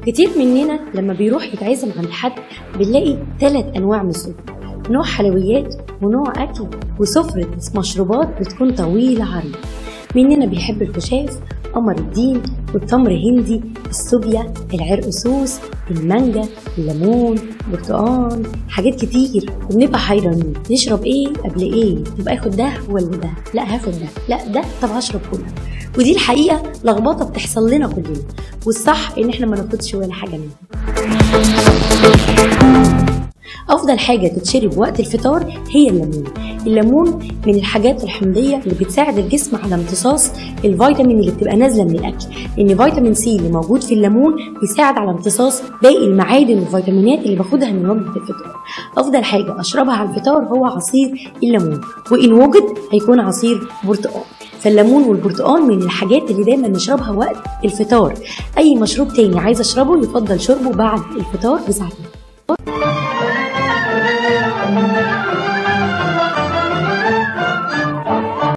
كتير مننا لما بيروح يتعزم عند حد بنلاقي ثلاث انواع من السفرة نوع حلويات ونوع اكل وسفرة مشروبات بتكون طويلة عريضة مننا بيحب الخشاف قمر الدين والتمر هندي السوبيا العرقسوس المانجا الليمون برتقال حاجات كتير وبنبقى حيرانين نشرب ايه قبل ايه طب اخد ده ولا ده لا هاخد ده لا ده طب هشرب كله ودي الحقيقه لخبطه بتحصل لنا كلنا والصح ان احنا ما ناخدش ولا حاجه منها افضل حاجه تتشرب وقت الفطار هي الليمون الليمون من الحاجات الحمضيه اللي بتساعد الجسم على امتصاص الفيتامين اللي بتبقى نازله من الاكل لان فيتامين سي اللي موجود في الليمون بيساعد على امتصاص باقي المعادن والفيتامينات اللي باخدها من وجبه الفطار افضل حاجه اشربها على الفطار هو عصير الليمون وان وجد هيكون عصير برتقال فالليمون والبرتقال من الحاجات اللي دايما نشربها وقت الفطار اي مشروب تاني عايز اشربه يفضل شربه بعد الفطار بساعتين